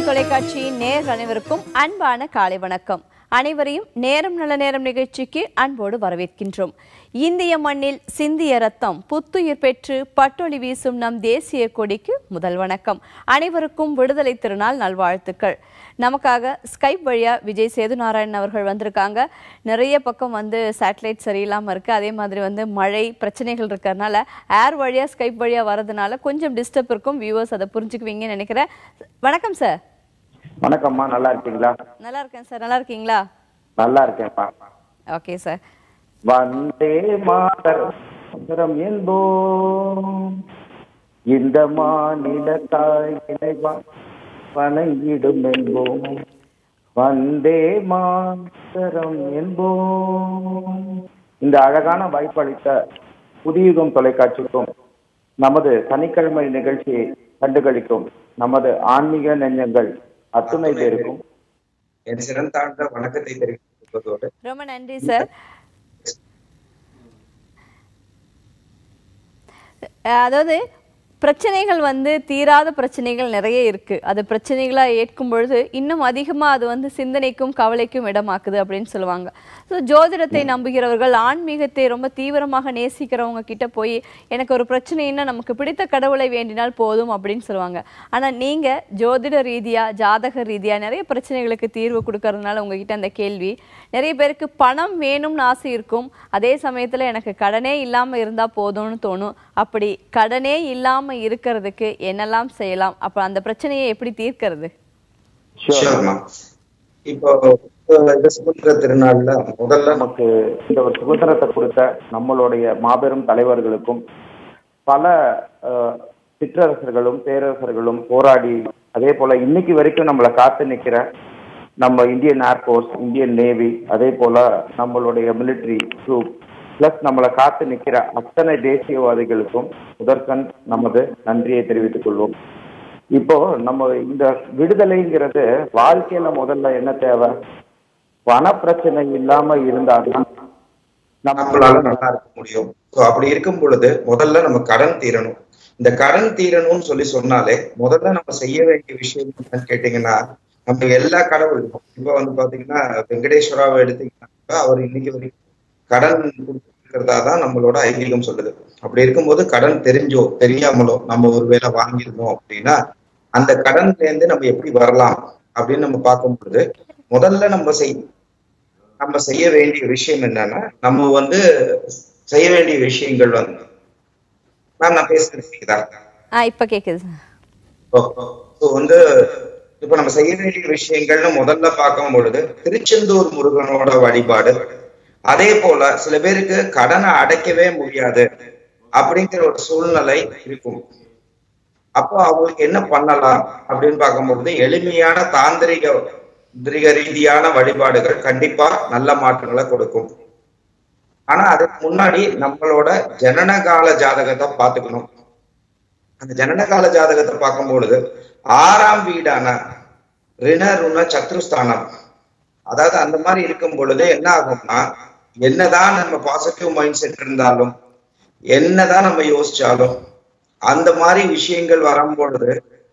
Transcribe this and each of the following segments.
புதியுகம் தொலைக்காட்சியின் நேர் அனைவருக்கும் அன்பான காலை வணக்கம் அனைவரையும் நேரம் நல்ல நேரம் நிகழ்ச்சிக்கு அன்போடு வரவேற்கின்றோம் இந்திய மண்ணில் சிந்திய ரத்தம் புத்துயிர் பெற்று பட்டொளி வீசும் நம் தேசிய கொடிக்கு முதல் வணக்கம் அனைவருக்கும் விடுதலை திருநாள் நல்வாழ்த்துக்கள் நமக்காக ஸ்கைப் வழியா விஜய் சேதுநாராயணன் அவர்கள் வந்திருக்காங்க நிறைய பக்கம் வந்து சேட்டலைட் சரியில்லாம இருக்கு அதே மாதிரி வந்து மழை பிரச்சனைகள் இருக்கறனால ஏர் வழியா ஸ்கைப் வழியா வரதுனால கொஞ்சம் டிஸ்டர்ப் இருக்கும் வியூவர்ஸ் அதை புரிஞ்சுக்குவீங்கன்னு நினைக்கிறேன் வணக்கம் சார் வணக்கம்மா நல்லா இருக்கீங்களா நல்லா இருக்கேன் சார் நல்லா இருக்கீங்களா நல்லா இருக்கேன்ப்பா ஓகே சார் வந்தே மாதரம் என்போம் இந்த மாநில தாயினை வணங்கிடும் என்போம் வந்தே மாதரம் என்போம் இந்த அழகான வாய்ப்பளித்த புதியுகம் தொலைக்காட்சிக்கும் நமது சனிக்கிழமை நிகழ்ச்சியை கண்டுகளிக்கும் நமது ஆன்மீக நெஞ்சங்கள் அத்துணை பேருக்கும் என் சிறந்தாண்ட வணக்கத்தை தெரிவித்துக் கொள்வதோடு ரொம்ப நன்றி சார் அதாவது பிரச்சனைகள் வந்து தீராத பிரச்சனைகள் நிறைய இருக்கு அது பிரச்சனைகளா ஏற்கும் பொழுது இன்னும் அதிகமா அது வந்து சிந்தனைக்கும் கவலைக்கும் இடமாக்குது அப்படின்னு சொல்லுவாங்க ஸோ ஜோதிடத்தை நம்புகிறவர்கள் ஆன்மீகத்தை ரொம்ப தீவிரமாக நேசிக்கிறவங்க கிட்ட போய் எனக்கு ஒரு பிரச்சனைன்னா நமக்கு பிடித்த கடவுளை வேண்டினால் போதும் அப்படின்னு சொல்லுவாங்க ஆனா நீங்க ஜோதிட ரீதியா ஜாதக ரீதியா நிறைய பிரச்சனைகளுக்கு தீர்வு கொடுக்கறதுனால உங்ககிட்ட அந்த கேள்வி நிறைய பேருக்கு பணம் வேணும்னு ஆசை இருக்கும் அதே சமயத்துல எனக்கு கடனே இல்லாம இருந்தா போதும்னு தோணும் அப்படி கடனே இல்லாம இருக்கிறதுக்கு என்னெல்லாம் செய்யலாம் அப்ப அந்த பிரச்சனையை எப்படி தீர்க்கிறது ஷியோர்மா இப்போ இப்போ இந்த சுதந்திர திருநாள்ல முதல்ல நமக்கு இந்த ஒரு சுதந்திரத்தை கொடுத்த நம்மளுடைய மாபெரும் தலைவர்களுக்கும் பல அஹ், சிற்றரசர்களும் பேரரசர்களும் போராடி அதே போல இன்னைக்கு வரைக்கும் நம்மளை காத்து நிக்கிற நம்ம இந்தியன் ஏர்போர்ஸ் இந்தியன் நேவி அதே போல நம்மளுடைய மிலிட்டரி ட்ரூப் பிளஸ் நம்மளை காத்து நிக்கிற அத்தனை தேசியவாதிகளுக்கும் முதற்கண் நமது நன்றியை தெரிவித்துக் கொள்வோம் இப்போ நம்ம இந்த விடுதலைங்கிறது வாழ்க்கையில முதல்ல என்ன தேவை பண பிரச்சனை இல்லாம இருந்தாதான் நம்ம நம்மளால நல்லா இருக்க முடியும் So, அப்படி இருக்கும் பொழுது முதல்ல நம்ம கடன் தீரணும் இந்த கடன் தீரணும்னு சொல்லி சொன்னாலே முதல்ல நம்ம செய்ய வேண்டிய விஷயம் என்னன்னு கேட்டீங்கன்னா நம்ம எல்லா கடவுளும் இப்ப வந்து பாத்தீங்கன்னா வெங்கடேஸ்வராவை எடுத்தீங்கன்னா அவர் இன்னைக்கு வரைக்கும் கடன் கொடுத்திருக்கிறதா தான் நம்மளோட ஐதீகம் சொல்லுது அப்படி இருக்கும்போது கடன் தெரிஞ்சோ தெரியாமலோ நம்ம ஒரு வேலை வாங்கியிருந்தோம் அப்படின்னா அந்த கடன்ல இருந்து நம்ம எப்படி வரலாம் அப்படின்னு நம்ம பார்க்கும் பொழுது முதல்ல நம்ம செய் நம்ம செய்ய வேண்டிய விஷயம் என்னன்னா நம்ம வந்து செய்ய வேண்டிய விஷயங்கள் வந்து மேம் நான் பேசுறது கேக்குதா ஆ இப்ப கேக்குது ஸோ வந்து இப்ப நம்ம செய்ய வேண்டிய விஷயங்கள்னு முதல்ல பார்க்கும் பொழுது திருச்செந்தூர் முருகனோட வழிபாடு அதே போல சில பேருக்கு கடனை அடைக்கவே முடியாது அப்படிங்கிற ஒரு சூழ்நிலை இருக்கும் அப்போ அவங்களுக்கு என்ன பண்ணலாம் அப்படின்னு பார்க்கும்பொழுது எளிமையான தாந்திரிக தாந்திரிக ரீதியான வழிபாடுகள் கண்டிப்பா நல்ல மாற்றங்களை கொடுக்கும் ஆனா அதுக்கு முன்னாடி நம்மளோட ஜனனகால ஜாதகத்தை பார்த்துக்கணும் அந்த ஜனனகால ஜாதகத்தை பார்க்கும் பொழுது ஆறாம் வீடான ரிண ருண சத்ருஸ்தானம் அதாவது அந்த மாதிரி இருக்கும் பொழுது என்ன ஆகும்னா என்னதான் நம்ம பாசிட்டிவ் மைண்ட் செட் இருந்தாலும் என்னதான் நம்ம யோசிச்சாலும் அந்த மாதிரி விஷயங்கள் வரும் பொழுது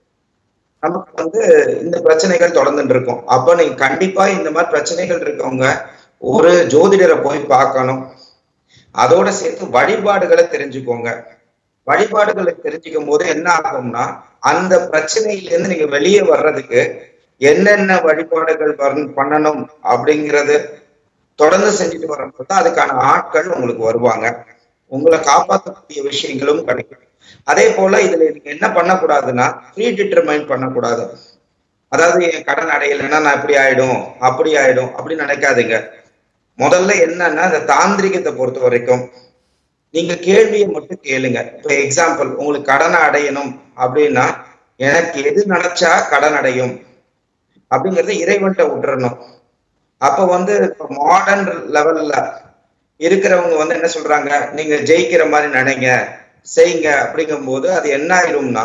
நமக்கு வந்து இந்த பிரச்சனைகள் தொடர்ந்துட்டு இருக்கும் அப்ப நீங்க கண்டிப்பா இந்த மாதிரி பிரச்சனைகள் இருக்கவங்க ஒரு ஜோதிடரை போய் பார்க்கணும் அதோட சேர்த்து வழிபாடுகளை தெரிஞ்சுக்கோங்க வழிபாடுகளை தெரிஞ்சுக்கும் போது என்ன ஆகும்னா அந்த பிரச்சனையிலிருந்து நீங்க வெளியே வர்றதுக்கு என்னென்ன வழிபாடுகள் வரணும் பண்ணணும் அப்படிங்கறது தொடர்ந்து செஞ்சுட்டு வரும்போது அதுக்கான ஆட்கள் உங்களுக்கு வருவாங்க உங்களை காப்பாற்றக்கூடிய விஷயங்களும் கிடைக்கும் அதே போல இதுல நீங்க என்ன பண்ணக்கூடாதுன்னா ப்ரீ டிட்டர்மைன் பண்ணக்கூடாது அதாவது என் கடன் அடையலைன்னா நான் இப்படி ஆயிடும் அப்படி ஆயிடும் அப்படி நினைக்காதீங்க முதல்ல என்னன்னா இந்த தாந்திரிகத்தை பொறுத்த வரைக்கும் நீங்க கேள்வியை மட்டும் கேளுங்க இப்ப எக்ஸாம்பிள் உங்களுக்கு கடனை அடையணும் அப்படின்னா எனக்கு எது நினைச்சா கடன் அடையும் அப்படிங்கறத இறைவன்ட்ட விட்டுறணும் அப்ப வந்து இப்ப மாடர்ன் லெவல்ல இருக்கிறவங்க வந்து என்ன சொல்றாங்க நீங்க ஜெயிக்கிற மாதிரி நினைங்க செய்யுங்க அப்படிங்கும்போது அது என்ன ஆயிரும்னா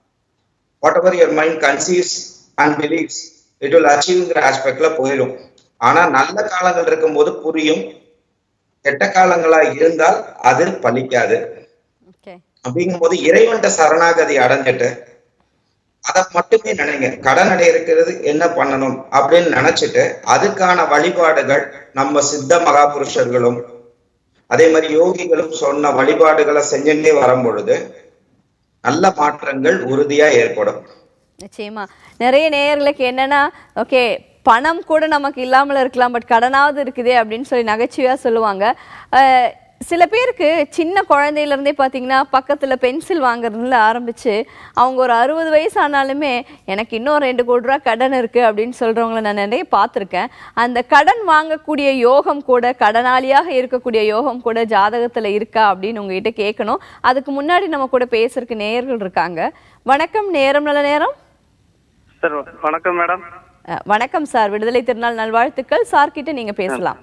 whatever your mind conceives and believes it will அச்சீவ்ங்கிற ஆஸ்பெக்ட்ல போயிடும் ஆனா நல்ல காலங்கள் இருக்கும்போது புரியும் கெட்ட காலங்களா இருந்தால் அது பலிக்காது ஓகே அப்படிங்கும்போது இறைவன்ட்ட சரணாகதி அடைஞ்சிட்டு அதை மட்டுமே நினைங்க கடன் அடையிறது என்ன பண்ணணும் அப்படின்னு நினைச்சிட்டு அதுக்கான வழிபாடுகள் நம்ம சித்த மகாபுருஷர்களும் அதே மாதிரி யோகிகளும் சொன்ன வழிபாடுகளை செஞ்சுட்டே வரும் பொழுது நல்ல மாற்றங்கள் உறுதியா ஏற்படும் நிச்சயமா நிறைய நேயர்களுக்கு என்னன்னா ஓகே பணம் கூட நமக்கு இல்லாமல் இருக்கலாம் பட் கடனாவது இருக்குதே அப்படின்னு சொல்லி நகைச்சுவையா சொல்லுவாங்க அஹ், சில பேருக்கு சின்ன குழந்தையில இருந்தே பாத்தீங்கன்னா பக்கத்துல பென்சில் வாங்குறதுல ஆரம்பிச்சு அவங்க ஒரு அறுபது வயசு ஆனாலுமே எனக்கு இன்னும் ரெண்டு கோடி ரூபா கடன் இருக்கு அப்படின்னு சொல்றவங்கள நான் நிறைய பார்த்திருக்கேன் அந்த கடன் வாங்கக்கூடிய யோகம் கூட கடனாளியாக இருக்கக்கூடிய யோகம் கூட ஜாதகத்துல இருக்கா அப்படின்னு உங்ககிட்ட கேட்கணும் அதுக்கு முன்னாடி நம்ம கூட பேசுறதுக்கு நேயர்கள் இருக்காங்க வணக்கம் நேரம் நல்ல நேரம் சார் வணக்கம் மேடம் அஹ், வணக்கம் சார் விடுதலை திருநாள் நல்வாழ்த்துக்கள் சார் கிட்ட நீங்க பேசலாம்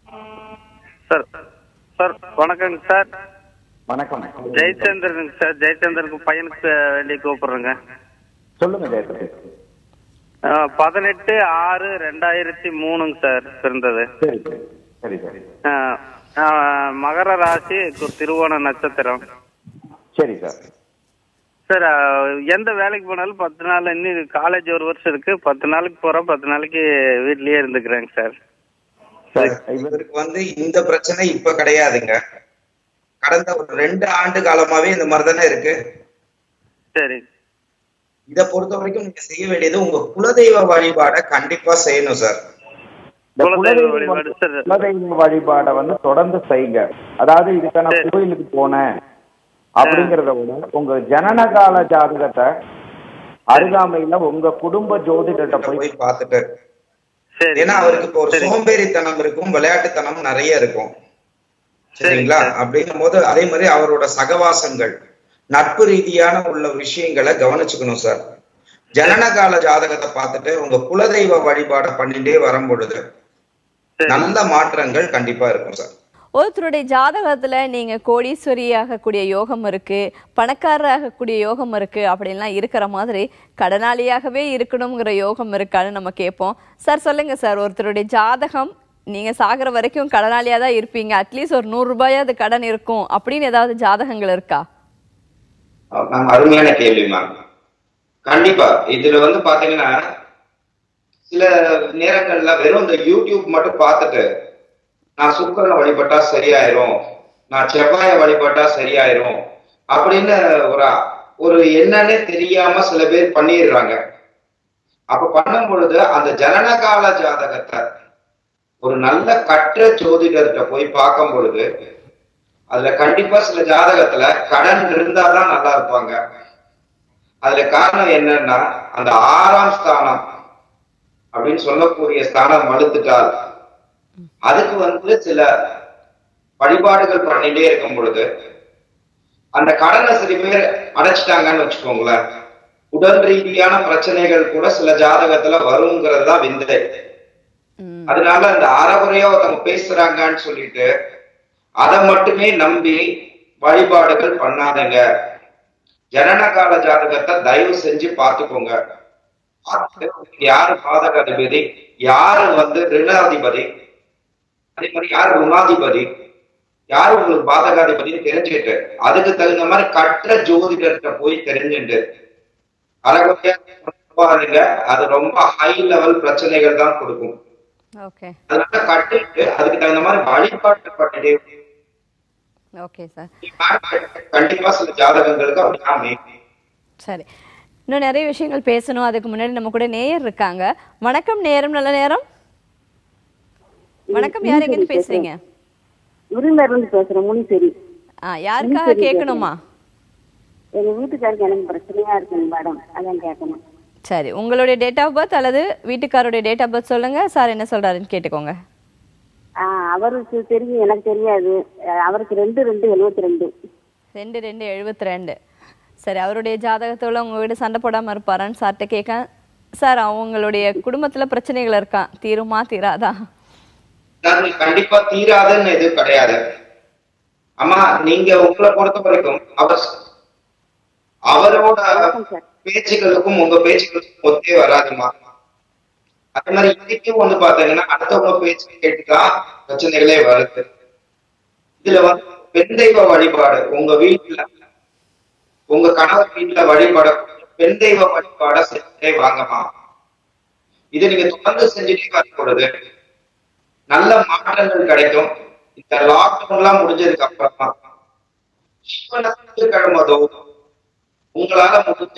சார் சார் வணக்கங்க சார் வணக்கம் ஜெயச்சந்திரனுங்க சார் ஜெயச்சந்திரனுக்கு பையனுக்கு வேண்டி கூப்பிடுறேங்க சொல்லுங்க ஜெயசந்தி அஹ், பதினெட்டு ஆறு ரெண்டாயிரத்தி மூணுங்க சார் பிறந்தது சரி சரி சரி சரி அஹ், அஹ், மகர ராசி கு- திருவோண நட்சத்திரம் சரி சார் சார் அஹ், எந்த வேலைக்கு போனாலும் பத்து நாள் இன்னும் காலேஜ் ஒரு வருஷம் இருக்கு பத்து நாளைக்கு போறோம் பத்து நாளைக்கு வீட்லயே இருந்துக்கிறேங்க சார் சார் இவர் இவருக்கு வந்து இந்த பிரச்சனை இப்ப கிடையாதுங்க கடந்த ஒரு ரெண்டு ஆண்டு காலமாவே இந்த மாதிரி தானே இருக்கு சரி இதை பொறுத்த வரைக்கும் நீங்க செய்ய வேண்டியது உங்க குலதெய்வ வழிபாடை கண்டிப்பா செய்யணும் சார் இந்த குலதெய்வ குலதெய்வ வழிபாடு சார் குலதெய்வ வழிபாடை வந்து தொடர்ந்து செய்யுங்க அதாவது இதுக்கான சரி. கோயிலுக்கு போனேன் அப்படிங்கறத விட உங்க ஜனனகால ஜாதகத்தை அருகாமையில உங்க குடும்ப ஜோதிடர்கிட்ட போய் போய் பார்த்துட்டு சரி ஏன்னா அவருக்கு இப்போ ஒரு சரி. சோம்பேறித்தனம் இருக்கும் விளையாட்டுத்தனம் நிறைய இருக்கும் சரிங்க சரிங்களா சார். அப்படின்னும் போது அதே மாதிரி அவரோட சகவாசங்கள் நட்பு ரீதியான உள்ள விஷயங்களை கவனிச்சுக்கணும் சார் ஜனனகால ஜாதகத்தை பார்த்துட்டு உங்க குலதெய்வ வழிபாடை பண்ணிட்டே வரும் பொழுது சரி. நல்ல மாற்றங்கள் கண்டிப்பா இருக்கும் சார் ஒருத்தருடைய ஜாதகத்துல நீங்க கோடீஸ்வரி ஆகக்கூடிய யோகம் இருக்கு பணக்காரர் ஆகக்கூடிய யோகம் இருக்கு அப்படின்லாம் இருக்கிற மாதிரி கடனாளியாகவே இருக்கணுங்கிற யோகம் இருக்கான்னு நம்ம கேட்போம் சார் சொல்லுங்க சார் ஒருத்தருடைய ஜாதகம் நீங்க சாகிற வரைக்கும் கடனாளியா தான் இருப்பீங்க அட்லீஸ்ட் ஒரு நூறு ரூபாயாவது கடன் இருக்கும் அப்படின்னு ஏதாவது ஜாதகங்கள் இருக்கா மேம் அருமையான கேள்வி மேம் கண்டிப்பா இதுல வந்து பாத்தீங்கன்னா சில நேரங்கள்ல வெறும் இந்த யூடியூப் மட்டும் பார்த்துட்டு நான் சுக்கரனை வழிபட்டா சரியாயிரும் நான் செவ்வாயை வழிபட்டா சரியாயிரும் அப்படின்னு ஒரு ஒரு என்னன்னே தெரியாம சில பேர் பண்ணிடுறாங்க அப்ப பண்ணும் பொழுது அந்த ஜனனகால ஜாதகத்தை ஒரு நல்ல கற்ற ஜோதிடர்கிட்ட போய் பார்க்கும் பொழுது அதுல கண்டிப்பா சில ஜாதகத்துல கடன் இருந்தாதான் நல்லா இருப்பாங்க அதுல காரணம் என்னன்னா அந்த ஆறாம் ஸ்தானம் அப்படின்னு சொல்லக்கூடிய ஸ்தானம் வலுத்துட்டால் அதுக்கு வந்து சில வழிபாடுகள் பண்ணிட்டே இருக்கும் பொழுது அந்த கடனை சில பேர் அடைச்சிட்டாங்கன்னு வச்சுக்கோங்களேன் உடல் ரீதியான பிரச்சனைகள் கூட சில ஜாதகத்துல வருங்கிறது தான் விந்தை ம், அதனால அந்த அறகுறையா ஒருத்தவங்க பேசுறாங்கன்னு சொல்லிட்டு அதை மட்டுமே நம்பி வழிபாடுகள் பண்ணாதீங்க ஜனனகால ஜாதகத்தை தயவு செஞ்சு பார்த்துக்கோங்க பார்த்துட்டு உங்களுக்கு யாரு பாதக அதிபதி யாரு வந்து ரிணாதிபதி அதே மாதிரி யாரு ருணாதிபதி யாரு உங்களுக்கு பாதகாதிபதினு தெரிஞ்சுட்டு அதுக்கு தகுந்த மாதிரி கற்ற ஜோதிடர்கிட்ட போய் தெரிஞ்சுட்டு அறகுறையா பாருங்க அது ரொம்ப ஹை லெவல் பிரச்சனைகள் தான் கொடுக்கும் ஓகே அதனால கட்டிட்டு அதுக்கு தகுந்த மாதிரி வழிபாட்டு பண்ணிட்டே ஓகே சார் கண்டிப்பா சில ஜாதகங்களுக்கு அப்படி அமையும் சரி இன்னும் நிறைய விஷயங்கள் பேசணும் அதுக்கு முன்னாடி நம்ம கூட நேயர் இருக்காங்க வணக்கம் நேரம் நல்ல நேரம் வணக்கம் யார் எங்கிருந்து பேசுறீங்க விருந்தில இருந்து பேசுறேன் முனிசேரி ஆ யாருக்காக கேட்கணுமா எங்க வீட்டுக்காருக்கு எனக்கு பிரச்சனையா இருக்குங்க மேடம் அதான் கேட்கணும் சரி உங்களுடைய டேட் ஆஃப் பர்த் அல்லது வீட்டுக்காரோடைய டேட் ஆஃப் பர்த் சொல்லுங்க சார் என்ன சொல்றாருன்னு கேட்டுக்கோங்க ஆஹ் அவருக்கு தெரியும் எனக்கு தெரியாது அஹ் அவருக்கு ரெண்டு ரெண்டு எழுபத்தி ரெண்டு ரெண்டு ரெண்டு எழுபத்தி ரெண்டு சரி அவருடைய ஜாதகத்தோட உங்க வீடு சண்டை போடாம இருப்பாரான்னு சார்கிட்ட கேட்க சார் அவங்களுடைய குடும்பத்துல பிரச்சனைகள் இருக்கான் தீருமா தீராதா அதாவது கண்டிப்பா தீராதுன்னு எதுவும் கிடையாது அம்மா நீங்க உங்களை பொறுத்த வரைக்கும் அவர் அவரோட வணக்கம் சார் பேச்சுக்களுக்கும் உங்க பேச்சுக்களுக்கும் ஒத்தே வராதுமா அதே மாதிரி இதுக்கும் வந்து பாத்தீங்கன்னா அடுத்தவங்க பேச்சு கேட்டுதான் பிரச்சனைகளே வருது இதுல வந்து பெண் தெய்வ வழிபாடு உங்க வீட்டுல உங்க கணவர் வீட்டுல வழிபடக்கூடிய பெண் தெய்வ வழிபாட செஞ்சுட்டே வாங்கம்மா இதை நீங்க தொடர்ந்து செஞ்சுட்டே வரும் பொழுது நல்ல மாற்றங்கள் கிடைக்கும் இந்த லாக்டவுன் எல்லாம் முடிஞ்சதுக்கு அப்புறமா சிவனத்துக்கு கிழமதோ உங்களால முடிஞ்ச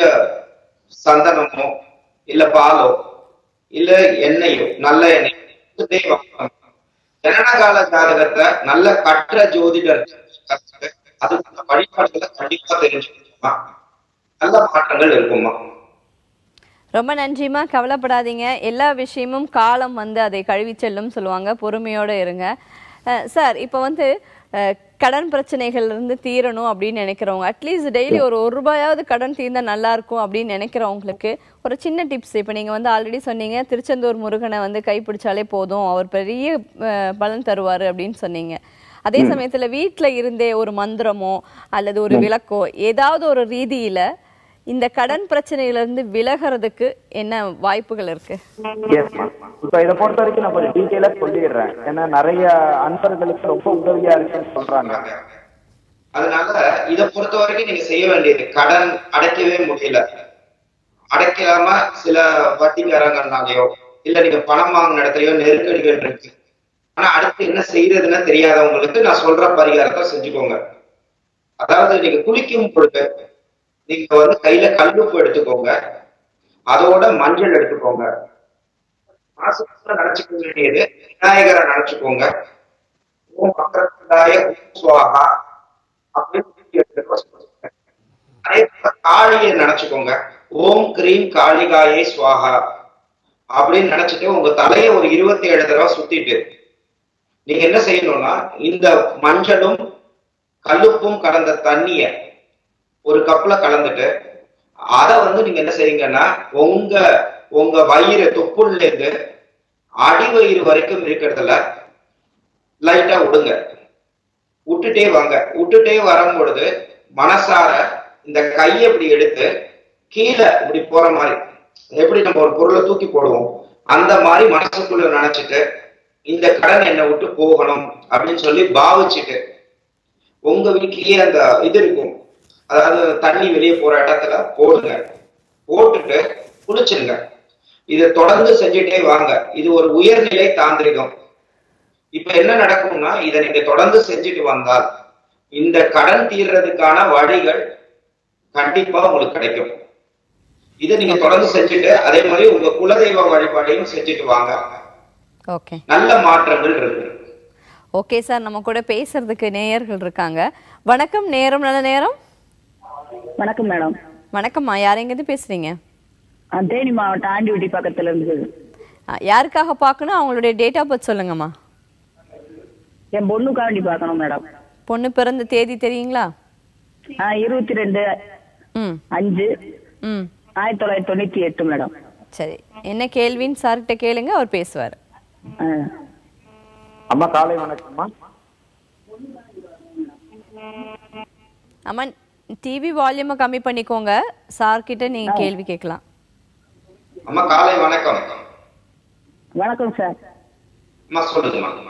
சந்தனமோ இல்ல பாலோ இல்ல எண்ணெயோ நல்ல எண்ணெய் கொடுத்துட்டே வாங்க. ஜனனகால ஜாதகத்தை நல்ல கற்ற ஜோதிடர் கத்துட்டு அதுக்கு வழிபாடுகளை கண்டிப்பா தெரிஞ்சுக்கணுமா நல்ல மாற்றங்கள் இருக்குமா ரொம்ப நன்றிம்மா கவலைப்படாதீங்க எல்லா விஷயமும் காலம் வந்து அதை கழுவி செல்லும் சொல்லுவாங்க பொறுமையோட இருங்க அஹ் சார் இப்போ வந்து அஹ், கடன் பிரச்சனைகள்ல இருந்து தீரணும் அப்படின்னு நினைக்கிறவங்க அட்லீஸ்ட் டெய்லி ஒரு ஒரு ரூபாயாவது கடன் தீர்ந்தா நல்லா இருக்கும் அப்படின்னு நினைக்கிறவங்களுக்கு ஒரு சின்ன டிப்ஸ் இப்போ நீங்க வந்து ஆல்ரெடி சொன்னீங்க திருச்செந்தூர் முருகனை வந்து கைப்பிடிச்சாலே போதும் அவர் பெரிய அஹ், பலன் தருவாரு அப்படின்னு சொன்னீங்க அதே சமயத்துல வீட்ல இருந்தே ஒரு மந்திரமோ அல்லது ஒரு விளக்கோ ஏதாவது ஒரு ரீதியில இந்த கடன் பிரச்சனையில இருந்து விலகிறதுக்கு என்ன வாய்ப்புகள் இருக்கு எஸ்மா இப்போ இதை பொறுத்த வரைக்கும் நான் கொஞ்சம் டீட்டெயிலா சொல்லிடுறேன் ஏன்னா நிறைய அன்பர்களுக்கு ரொம்ப உதவியா இருக்குன்னு சொல்றாங்க அதனால இதை பொறுத்த வரைக்கும் நீங்க செய்ய வேண்டியது கடன் அடைக்கவே முடியல அடைக்காம சில வட்டிக்காரங்கனாலயோ இல்ல நீங்க பணம் வாங்கின இடத்துலயோ நெருக்கடிகள் இருக்கு ஆனா அடுத்து என்ன செய்யறதுன்னு தெரியாதவங்களுக்கு நான் சொல்ற பரிகாரத்தை செஞ்சுக்கோங்க அதாவது நீங்க குளிக்கும் பொழுது நீங்க வந்து கையில கல்லுப்பு எடுத்துக்கோங்க அதோட மஞ்சள் எடுத்துக்கோங்க மாசத்துல நினைச்சுக்க வேண்டியது விநாயகரை நினைச்சுக்கோங்க ஓம் அக்கரத்தாய ஓம் சுவாகா அப்படின்னு நூத்தி எட்டு தடவை சொல்லுங்க. அதே போல காளியை நினைச்சுக்கோங்க ஓம் கிரீம் காளிகாயே சுவாகா அப்படின்னு நினைச்சிட்டு உங்க தலையை ஒரு இருபத்தி ஏழு தடவை சுத்திட்டு நீங்க என்ன செய்யணும்னா இந்த மஞ்சளும் கல்லுப்பும் கலந்த தண்ணிய ஒரு கப்ல கலந்துட்டு அத வந்து நீங்க என்ன செய்யுங்கன்னா உங்க உங்க வயிறு தொப்புள்ள இருந்து அடி வயிறு வரைக்கும் இருக்கிறதுல லைட்டா விடுங்க விட்டுட்டே வாங்க விட்டுட்டே வரும் பொழுது மனசார இந்த கையை இப்படி எடுத்து கீழே இப்படி போற மாதிரி எப்படி நம்ம ஒரு பொருளை தூக்கி போடுவோம் அந்த மாதிரி மனசுக்குள்ள நினைச்சிட்டு இந்த கடன் என்னை விட்டு போகணும் அப்படின்னு சொல்லி பாவிச்சுட்டு உங்க வீட்லயே அந்த இது இருக்கும் அதாவது தண்ணி வெளியே போற இடத்துல போடுங்க போட்டுட்டு குளிச்சிருங்க இதை தொடர்ந்து செஞ்சுட்டே வாங்க இது ஒரு உயர்நிலை தாந்திரிகம் இப்ப என்ன நடக்கும்னா இதை நீங்க தொடர்ந்து செஞ்சுட்டு வந்தால் இந்த கடன் தீர்றதுக்கான வழிகள் கண்டிப்பா உங்களுக்கு கிடைக்கும் இதை நீங்க தொடர்ந்து செஞ்சுட்டு அதே மாதிரி உங்க குலதெய்வ வழிபாடையும் செஞ்சுட்டு வாங்க ஓகே நல்ல மாற்றங்கள் இருக்கு ஓகே சார் நம்ம கூட பேசுறதுக்கு நேயர்கள் இருக்காங்க வணக்கம் நேரம் நல்ல நேரம் வணக்கம் மேடம் வணக்கம்மா யார் எங்கேருந்து பேசுறீங்க ஆ, தேனி மாவட்டம் ஆண்டிவிட்டி பக்கத்துல இருந்து ஆ, யாருக்காக பார்க்கணும் அவங்களுடைய டேட் ஆஃப் பர்த் சொல்லுங்கம்மா என் பொண்ணுக்காண்டி பார்க்கணும் மேடம் பொண்ணு பிறந்த தேதி தெரியுங்களா ஆ இருபத்தி ரெண்டு ம் அஞ்சு ம் ஆயிரத்தி தொள்ளாயிரத்தி தொண்ணூத்தி எட்டு மேடம் சரி என்ன கேள்வின்னு சார்கிட்ட கேளுங்க அவர் பேசுவார் ஆ. அம்மா காலை வணக்கம்மா அம்மா டிவி வால்யூமை கம்மி பண்ணிக்கோங்க சார்கிட்ட நீங்க கேள்வி கேட்கலாம் அம்மா காலை வணக்கம் வணக்கம் சார் அம்மா சொல்லுங்கம்மா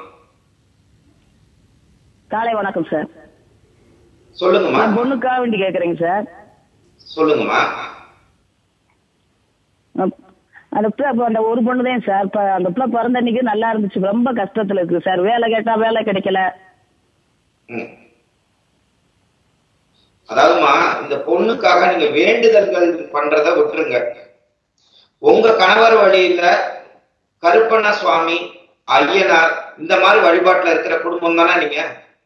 காலை வணக்கம் சார் சொல்லுங்கம்மா என் பொண்ணுக்காக வேண்டி கேக்குறேங்க சார் சொல்லுங்கம்மா அப்- அந்த பிள்ளை இப்ப அந்த ஒரு பொண்ணு தான் சார் இப்ப அந்த பிள்ளை பிறந்த அன்னைக்கு நல்லா இருந்துச்சு ரொம்ப கஷ்டத்துல இருக்கு சார் வேலை கேட்டா வேலை கிடைக்கல ம். அதாவதுமா இந்த பொண்ணுக்காக நீங்க வேண்டுதல்கள் பண்றத விட்டுருங்க உங்க கணவர் வழியில கருப்பண்ண சுவாமி ஐயனார் இந்த மாதிரி வழிபாட்டுல இருக்கிற குடும்பம் தானே நீங்க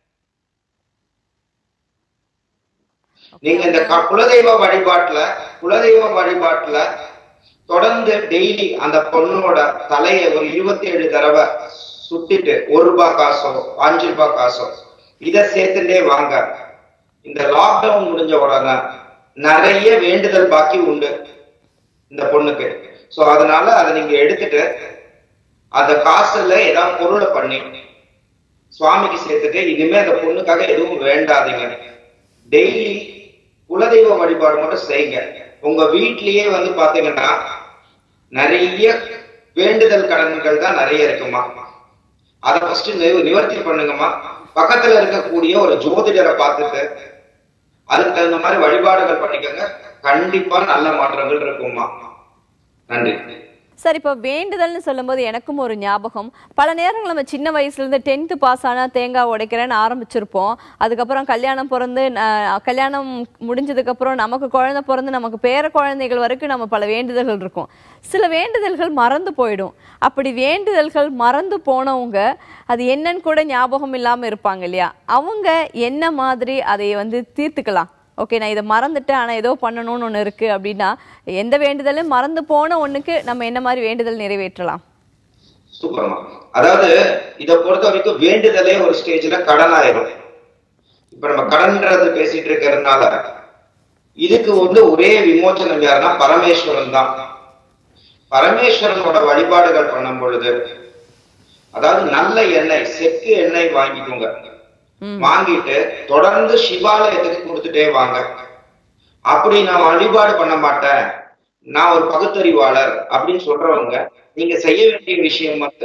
நீங்க இந்த க- குலதெய்வ வழிபாட்டுல குலதெய்வ வழிபாட்டுல தொடர்ந்து டெய்லி அந்த பொண்ணோட தலையை ஒரு இருபத்தி ஏழு தடவை சுத்திட்டு ஒரு ரூபாய் காசோ அஞ்சு ரூபாய் காசோ இத சேர்த்துட்டே வாங்க இந்த லாக்டவுன் முடிஞ்ச உடனே நிறைய வேண்டுதல் பாக்கி உண்டு இந்த பொண்ணுக்கு சோ அதனால அதை நீங்க எடுத்துட்டு அந்த காசுல ஏதாவது பொருளை பண்ணி சுவாமிக்கு சேர்த்துட்டு இனிமே அந்த பொண்ணுக்காக எதுவும் வேண்டாதீங்க டெய்லி குலதெய்வ வழிபாடு மட்டும் செய்யுங்க உங்க வீட்லயே வந்து பாத்தீங்கன்னா நிறைய வேண்டுதல் கடன்கள் தான் நிறைய இருக்குமா அதை ஃபர்ஸ்ட் நிவர்த்தி பண்ணுங்கம்மா பக்கத்துல இருக்கக்கூடிய ஒரு ஜோதிடரை பார்த்துட்டு அதுக்கு தகுந்த மாதிரி வழிபாடுகள் பண்ணிக்கோங்க கண்டிப்பா நல்ல மாற்றங்கள் இருக்கும்மா நன்றி சார் இப்போ வேண்டுதல்னு சொல்லும்போது எனக்கும் ஒரு ஞாபகம் பல நேரங்கள் நம்ம சின்ன வயசுல இருந்து டென்த்து பாஸ் ஆனா தேங்காய் உடைக்கிறேன்னு ஆரம்பிச்சிருப்போம் அதுக்கப்புறம் கல்யாணம் பிறந்து அஹ், கல்யாணம் முடிஞ்சதுக்கு அப்புறம் நமக்கு குழந்தை பிறந்து நமக்கு பேர குழந்தைகள் வரைக்கும் நம்ம பல வேண்டுதல்கள் இருக்கும் சில வேண்டுதல்கள் மறந்து போயிடும் அப்படி வேண்டுதல்கள் மறந்து போனவங்க அது என்னன்னு கூட ஞாபகம் இல்லாம இருப்பாங்க இல்லையா அவங்க என்ன மாதிரி அதை வந்து தீர்த்துக்கலாம் ஓகே நான் இதை மறந்துட்டேன் ஆனா ஏதோ பண்ணணும்னு ஒண்ணு இருக்கு அப்படின்னா எந்த வேண்டுதலும் மறந்து போன ஒண்ணுக்கு நம்ம என்ன மாதிரி வேண்டுதல் நிறைவேற்றலாம் சூப்பர்மா அதாவது இத பொறுத்த வரைக்கும் வேண்டுதலே ஒரு ஸ்டேஜ்ல கடன் ஆயிரும் இப்ப நம்ம கடன்ன்றது பேசிட்டு இருக்கிறதுனால இதுக்கு வந்து ஒரே விமோச்சனம் யாருன்னா பரமேஸ்வரன் தான் பரமேஸ்வரனோட வழிபாடுகள் பண்ணும் பொழுது அதாவது நல்ல எண்ணெய் செக்கு எண்ணெய் வாங்கிக்கோங்க வாங்கிட்டு தொடர்ந்து சிவாலயத்துக்கு கொடுத்துட்டே வாங்க அப்படி நான் வழிபாடு பண்ண மாட்டேன் நான் ஒரு பகுத்தறிவாளர் அப்படின்னு சொல்றவங்க நீங்க செய்ய வேண்டிய விஷயம் வந்து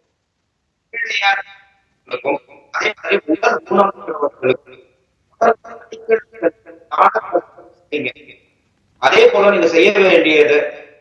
இருக்கும். அதே மாதிரி உடல் ஊனமுற்றவர்களுக்கு செய்யுங்க. அதே போல நீங்க செய்ய வேண்டியது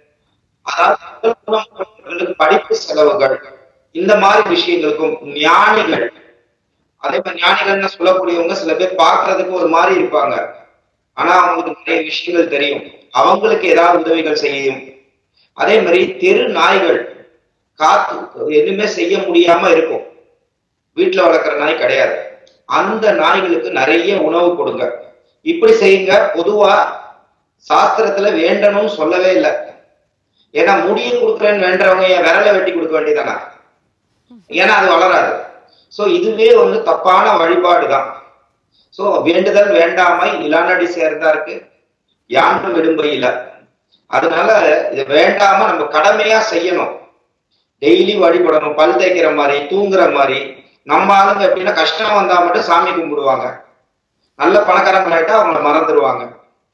அதாவது உடல் ஊனமுற்றவர்களுக்கு படிப்பு செலவுகள் இந்த மாதிரி விஷயங்களுக்கும் ஞானிகள் அதே மாதிரி ஞானிகள்னு சொல்லக்கூடியவங்க சில பேர் பார்க்கிறதுக்கு ஒரு மாதிரி இருப்பாங்க ஆனா அவங்களுக்கு நிறைய விஷயங்கள் தெரியும் அவங்களுக்கு ஏதாவது உதவிகள் செய்யும் அதே மாதிரி தெரு நாய்கள் காத்து எதுவுமே செய்ய முடியாம இருக்கும் வீட்டுல வளர்க்குற நாய் கிடையாது அந்த நாய்களுக்கு நிறைய உணவு கொடுங்க இப்படி செய்யுங்க பொதுவா சாஸ்திரத்துல வேண்டணும்னு சொல்லவே இல்லை ஏன்னா முடிய கொடுக்குறேன்னு வேண்டவங்க என் விரலை வெட்டி கொடுக்க வேண்டியதானே ஏன்னா அது வளராது சோ இதுவே வந்து தப்பான வழிபாடு தான் சோ வேண்டுதல் வேண்டாமை இளானடி சேர்ந்தாருக்கு யாண்டும் விடும்பையில அதனால இது வேண்டாம நம்ம கடமையா செய்யணும் டெய்லி வழிபடணும் பல் தேய்க்கிற மாதிரி தூங்குற மாதிரி நம்ம ஆளுங்க எப்படின்னா கஷ்டம் வந்தா மட்டும் சாமி கும்பிடுவாங்க நல்ல பணக்காரங்க ஆயிட்டா அவங்கள மறந்துடுவாங்க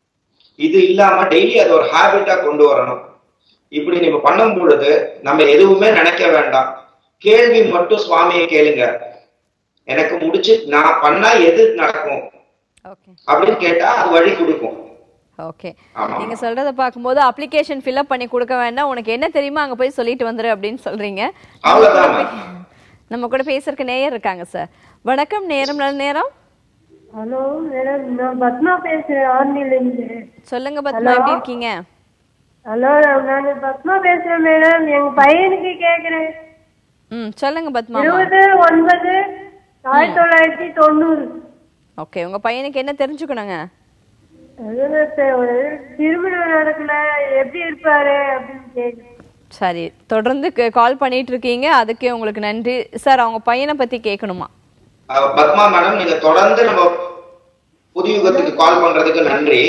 இது இல்லாம டெய்லி அது ஒரு ஹாபிட்டா கொண்டு வரணும் இப்படி நீங்க பண்ணும் பொழுது நம்ம எதுவுமே நினைக்க வேண்டாம் கேள்வி மட்டும் சுவாமியை கேளுங்க எனக்கு முடிச்சு நான் பண்ணா எது நடக்கும் ஓகே அப்படின்னு கேட்டா அது வழி கொடுக்கும் ஓகே ஆமா. நீங்க சொல்றத பார்க்கும்போது அப்ளிகேஷன் ஃபில்அப் பண்ணி கொடுக்க வேண்டாம் உனக்கு என்ன தெரியுமா அங்க போய் சொல்லிட்டு வந்துரு அப்படின்னு சொல்றீங்க அவ்வளவுதான் நம்ம கூட பேசுறதுக்கு நேயர் இருக்காங்க சார் வணக்கம் நேரம் நல்ல நேரம் ஹலோ மேடம் நான் பத்மா பேசுறேன் ஆர்மிலேருந்து சொல்லுங்க பத்மா எப்படி இருக்கீங்க ஹலோ நான் பத்மா பேசுறேன் மேடம் எங்க பையனுக்கு கேக்குறேன் ம் சொல்லுங்க பத்மா இருபது ஒன்பது ஆயிரத்தி தொள்ளாயிரத்தி தொண்ணூறு ஓகே உங்க பையனுக்கு என்ன தெரிஞ்சுக்கணுங்க அது தெ- ஒரு திருமணம் நடக்கல எப்படி இருப்பாரு அப்படின்னு கேக்குறேன் சரி தொடர்ந்து கால் பண்ணிட்டு இருக்கீங்க அதுக்கே உங்களுக்கு நன்றி சார் அவங்க பையனை பத்தி கேட்கணுமா அஹ் பத்மா மேடம் நீங்க தொடர்ந்து நம்ம புது யுகத்துக்கு கால் பண்றதுக்கு நன்றி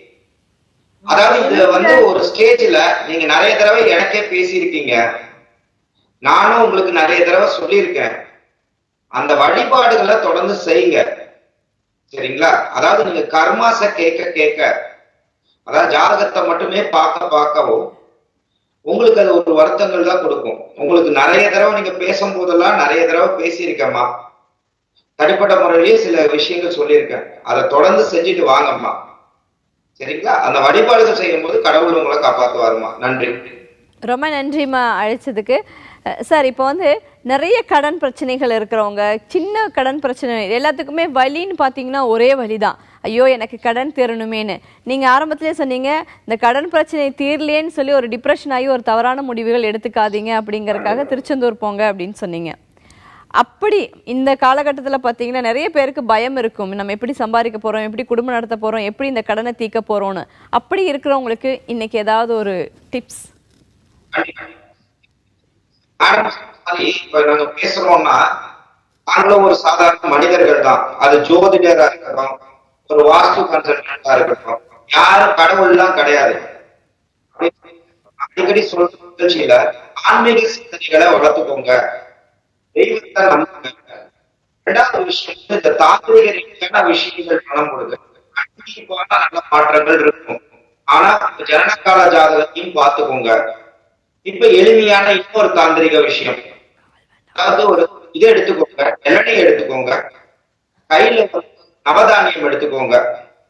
அதாவது இது வந்து ஒரு ஸ்டேஜ்ல நீங்க நிறைய தடவை எனக்கே பேசியிருக்கீங்க நானும் உங்களுக்கு நிறைய தடவை சொல்லியிருக்கேன் அந்த வழிபாடுகளை தொடர்ந்து செய்யுங்க சரிங்களா அதாவது நீங்க கர்மாச கேட்க கேட்க அதாவது ஜாதகத்தை மட்டுமே பார்க்க பார்க்கவும் உங்களுக்கு அது ஒரு வருத்தங்கள் தான் கொடுக்கும் உங்களுக்கு நிறைய தடவை நீங்க பேசும் போதெல்லாம் நிறைய தடவை பேசியிருக்கேம்மா தனிப்பட்ட முறையிலேயே சில விஷயங்கள் சொல்லியிருக்கேன் அதை தொடர்ந்து செஞ்சுட்டு வாங்கம்மா சரிங்களா அந்த வழிபாடுகள் செய்யும் போது கடவுள் உங்களை காப்பாத்துவாருமா நன்றி ரொம்ப நன்றிம்மா அழைச்சதுக்கு அஹ் சார் இப்போ வந்து நிறைய கடன் பிரச்சனைகள் இருக்கிறவங்க சின்ன கடன் பிரச்சனை எல்லாத்துக்குமே வலின்னு பார்த்தீங்கன்னா ஒரே வழி தான் ஐயோ எனக்கு கடன் தீரணுமேன்னு நீங்கள் ஆரம்பத்திலே சொன்னீங்க இந்த கடன் பிரச்சனை தீரலேன்னு சொல்லி ஒரு டிப்ரெஷன் ஆகி ஒரு தவறான முடிவுகள் எடுத்துக்காதீங்க அப்படிங்கறதுக்காக திருச்செந்தூர் போங்க அப்படின்னு சொன்னீங்க அப்படி இந்த காலகட்டத்தில் பார்த்தீங்கன்னா நிறைய பேருக்கு பயம் இருக்கும் நம்ம எப்படி சம்பாதிக்க போறோம் எப்படி குடும்பம் நடத்த போறோம் எப்படி இந்த கடனை தீர்க்க போறோம்னு அப்படி இருக்கிறவங்களுக்கு இன்னைக்கு ஏதாவது ஒரு டிப்ஸ் மேடம் மாதிரி இப்ப நாங்க பேசுறோம்னா நாங்களும் ஒரு சாதாரண மனிதர்கள் தான் அது ஜோதிடரா இருக்கட்டும் ஒரு வாஸ்து கன்சல்டன்டா இருக்கட்டும் யாரும் கடவுள்லாம் கிடையாது அடிக்கடி சொல்ற நிகழ்ச்சியில ஆன்மீக சிந்தனைகளை வளர்த்துக்கோங்க தெய்வத்தை நம்புங்க ரெண்டாவது விஷயம் வந்து இந்த தாந்திரிக ரீதியான விஷயங்கள் பணம் கொடுங்க கண்டிப்பான நல்ல மாற்றங்கள் இருக்கும் ஆனா இந்த ஜனனகால ஜாதகத்தையும் பார்த்துக்கோங்க இப்ப எளிமையான இன்னொரு தாந்திரிக விஷயம் அதாவது ஒரு இதை எடுத்துக்கோங்க இளநீ எடுத்துக்கோங்க கையில வந்து நவதானியம் எடுத்துக்கோங்க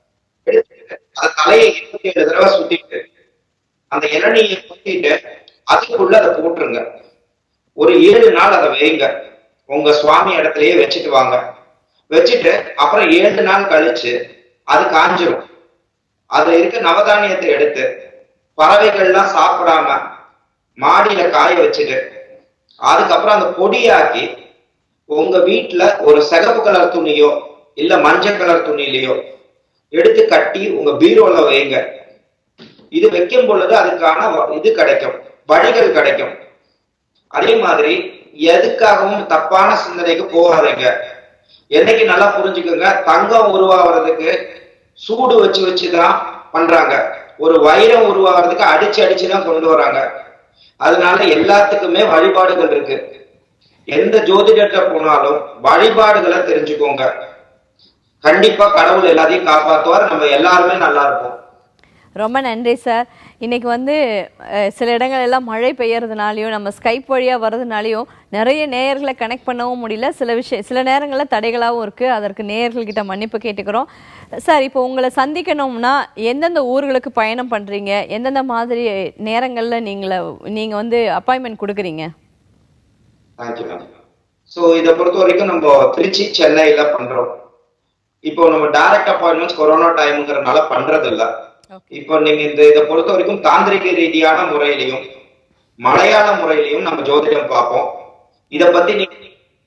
எடுத்துட்டு அது தலையை இருபத்தி ஏழு தடவை சுத்திட்டு அந்த இளநீயை சுத்திட்டு அதுக்குள்ள அதை போட்டுருங்க ஒரு ஏழு நாள் அதை வைங்க உங்க சுவாமி இடத்துலயே வச்சுட்டு வாங்க வச்சுட்டு அப்புறம் ஏழு நாள் கழிச்சு அது காஞ்சிரும் அதுல இருக்க நவதானியத்தை எடுத்து பறவைகள்லாம் சாப்பிடாம மாடியில காய வச்சுட்டு அதுக்கப்புறம் அந்த பொடியாக்கி உங்க வீட்டுல ஒரு சிகப்பு கலர் துணியோ இல்ல மஞ்சள் கலர் துணியிலையோ எடுத்து கட்டி உங்க பீரோல வைங்க இது வைக்கும் பொழுது அதுக்கான வ- இது கிடைக்கும் வழிகள் கிடைக்கும் அதே மாதிரி எதுக்காகவும் தப்பான சிந்தனைக்கு போகாதீங்க என்னைக்கு நல்லா புரிஞ்சுக்கோங்க தங்கம் உருவாகிறதுக்கு சூடு வச்சு வச்சுதான் பண்றாங்க ஒரு வைரம் உருவாகிறதுக்கு அடிச்சு அடிச்சுதான் கொண்டு வராங்க அதனால எல்லாத்துக்குமே வழிபாடுகள் இருக்கு எந்த ஜோதிடர்கிட்ட போனாலும் வழிபாடுகளை தெரிஞ்சுக்கோங்க கண்டிப்பா கடவுள் எல்லாத்தையும் காப்பாத்துவார் நம்ம எல்லாருமே நல்லா இருப்போம் ரொம்ப நன்றி சார் இன்னைக்கு வந்து அஹ், சில இடங்கள் எல்லாம் மழை பெய்யறதுனாலையும் நம்ம ஸ்கைப் வழியா வர்றதுனாலையும் நிறைய நேயர்களை கனெக்ட் பண்ணவும் முடியல சில விஷயம் சில நேரங்களில் தடைகளாகவும் இருக்கு அதற்கு நேயர்கள்கிட்ட மன்னிப்பு கேட்டுக்கிறோம் சார் இப்போ உங்களை சந்திக்கணும்னா எந்தெந்த ஊர்களுக்கு பயணம் பண்றீங்க எந்தெந்த மாதிரி நேரங்கள்ல நீங்கள நீங்க வந்து அப்பாயின்மெண்ட் கொடுக்குறீங்க தேங்க்யூ மேம் ஸோ இதை பொறுத்த வரைக்கும் நம்ம திருச்சி சென்னையில பண்றோம் இப்போ நம்ம டைரக்ட் அப்பாயின்மெண்ட்ஸ் கொரோனா டைம்ங்கிறதுனால பண்றது இல்ல இப்போ நீங்க இந்த இதை பொறுத்த வரைக்கும் தாந்திரிக ரீதியான முறையிலையும் மலையாள முறையிலையும் நம்ம ஜோதிடம் பார்ப்போம் இத பத்தி நீங்க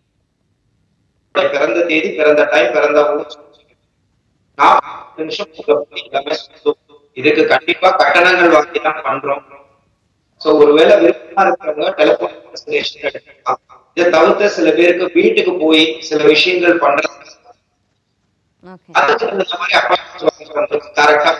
பிறந்த தேதி பிறந்த டைம் பிறந்த ஊர் நாற்பது நிமிஷம் உங்களை பத்தி எல்லாமே சொல்லுவோம். இதுக்கு கண்டிப்பா கட்டணங்கள் வாங்கி தான் பண்றோம் சோ ஒருவேளை விருப்பமா இருக்கிறவங்க டெலிபோன் கன்சல்டேஷன் எடுக்கலாம் இதை தவிர்த்து சில பேருக்கு வீட்டுக்கு போய் சில விஷயங்கள் பண்றது ஓகே அதுக்கு இந்த மாதிரி அப்பாயின்மெண்ட் கரெக்டா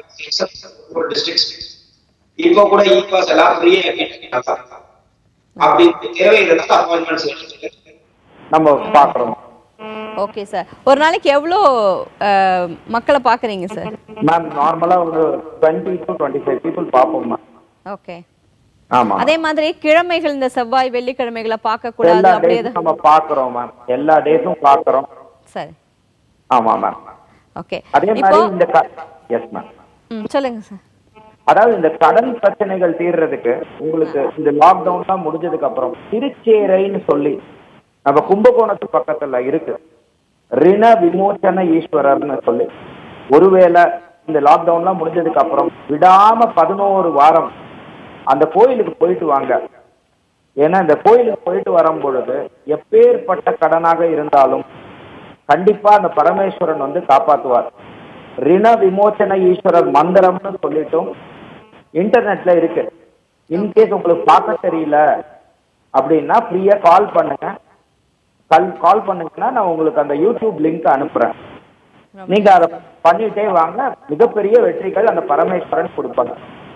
ஒரு டிஸ்ட்ரிக்ட் இப்போ கூட இ பாஸ் எல்லாம் ஃப்ரீயா அப்படி தேவை இருந்தால் அப்பாயின்மெண்ட்ஸ் எடுத்துட்டு நம்ம பாக்குறோம் ஓகே சார் ஒரு நாளைக்கு எவ்வளோ அஹ், மக்களை பார்க்குறீங்க சார் மேம் நார்மலா ஒரு twenty to twenty five people பார்ப்போம் மேம் ஓகே ஆமா அதே மாதிரி கிழமைகள் இந்த செவ்வாய் வெள்ளிக்கிழமைகளை பார்க்க கூடாது எல்லா அப்படியே டேஸும் நம்ம பாக்குறோம் மேம் எல்லா டேஸும் பாக்குறோம் சரி ஆமா மேம் ஓகே அதே இப்போ மாதிரி இந்த எஸ் மேம் ம் சொல்லுங்க சார் அதாவது இந்த கடன் பிரச்சனைகள் தீர்றதுக்கு உங்களுக்கு இந்த லாக்டவுன்லாம் முடிஞ்சதுக்கு அப்புறம் திருச்சேரைன்னு சொல்லி நம்ம கும்பகோணத்து பக்கத்துல இருக்கு ரிண விமோச்சன ஈஸ்வரர்னு சொல்லி ஒருவேளை இந்த லாக்டவுன்லாம் முடிஞ்சதுக்கு அப்புறம் விடாம பதினோரு வாரம் அந்த கோயிலுக்கு போயிட்டு வாங்க ஏன்னா இந்த கோயிலுக்கு போயிட்டு வரும் பொழுது எப்பேற்பட்ட கடனாக இருந்தாலும் கண்டிப்பா அந்த பரமேஸ்வரன் வந்து காப்பாத்துவார் ரிண விமோச்சன ஈஸ்வரர் மந்திரம்னு சொல்லிட்டும் இன்டர்நெட்ல இருக்கு இன்கேஸ் உங்களுக்கு பார்க்க தெரியல அப்படின்னா ஃப்ரீயா கால் பண்ணுங்க கால் கால் பண்ணுங்கன்னா நான் உங்களுக்கு அந்த யூடியூப் லிங்க் அனுப்புறேன் நீங்க அதை பண்ணிட்டே வாங்க மிகப்பெரிய வெற்றிகள் அந்த பரமேஸ்வரன் கொடுப்பாங்க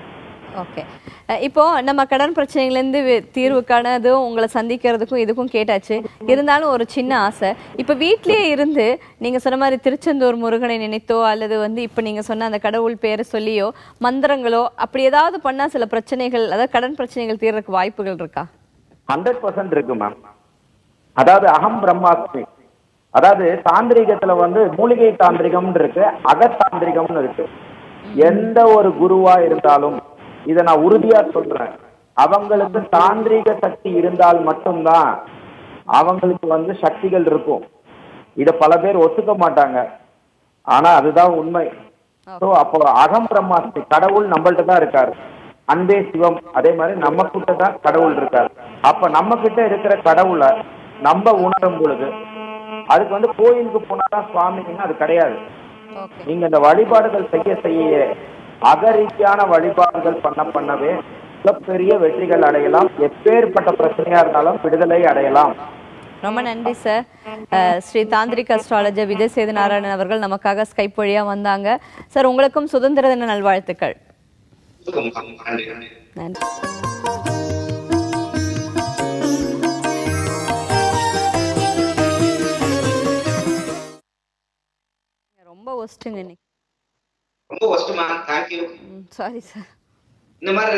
ஓகே அஹ் இப்போ நம்ம கடன் பிரச்சனைகள்லேருந்து வி- தீர்வுக்கானதும் உங்களை சந்திக்கிறதுக்கும் இதுக்கும் கேட்டாச்சு இருந்தாலும் ஒரு சின்ன ஆசை இப்போ வீட்லயே இருந்து நீங்க சொன்ன மாதிரி திருச்செந்தூர் முருகனை நினைத்தோ அல்லது வந்து இப்போ நீங்க சொன்ன அந்த கடவுள் பேரை சொல்லியோ மந்திரங்களோ அப்படி ஏதாவது பண்ணா சில பிரச்சனைகள் அதாவது கடன் பிரச்சனைகள் தீர்றதுக்கு வாய்ப்புகள் இருக்கா ஹண்ட்ரட் பர்சன்ட் இருக்கு மேம் அதாவது அகம் பிரம்மாஸ்மி அதாவது தாந்திரிகத்துல வந்து மூலிகை தாந்திரிகம்னு இருக்கு அகத்தாந்திரிகம்னு இருக்கு எந்த ஒரு குருவா இருந்தாலும் இதை நான் உறுதியா சொல்றேன் அவங்களுக்கு தாந்திரிக சக்தி இருந்தால் மட்டும்தான் அவங்களுக்கு வந்து சக்திகள் இருக்கும் இத பல பேர் ஒத்துக்க மாட்டாங்க ஆனா அதுதான் உண்மை சோ அப்போ அகம் பிரம்மாஸ்மி கடவுள் நம்மள்ட்ட தான் இருக்காரு அன்பே சிவம் அதே மாதிரி நம்ம கிட்ட தான் கடவுள் இருக்காரு அப்ப நம்ம கிட்ட இருக்கிற கடவுளை நம்ம உணரும் பொழுது அதுக்கு வந்து கோயிலுக்கு போனாதான் சுவாமிக்குன்னு அது கிடையாது ஓகே நீங்க இந்த வழிபாடுகள் செய்ய செய்ய அகரீதியான வழிபாடுகள் பண்ண பண்ணவே மிகப்பெரிய வெற்றிகள் அடையலாம் எப்பேற்பட்ட பிரச்சனையா இருந்தாலும் விடுதலை அடையலாம் ரொம்ப நன்றி சார் அஹ் ஸ்ரீ தாந்திரிக் அஸ்ட்ராலஜர் விஜய் சேது நாராயணன் அவர்கள் நமக்காக ஸ்கைப் வழியா வந்தாங்க சார் உங்களுக்கும் சுதந்திர தின நல்வாழ்த்துக்கள் நன்றி நன்றி நன்றி ரொம்ப ஒஸ்ட்டுங்க இன்னைக்கு ரொம்ப worst ma'am thank you sorry sir இந்த மாதிரி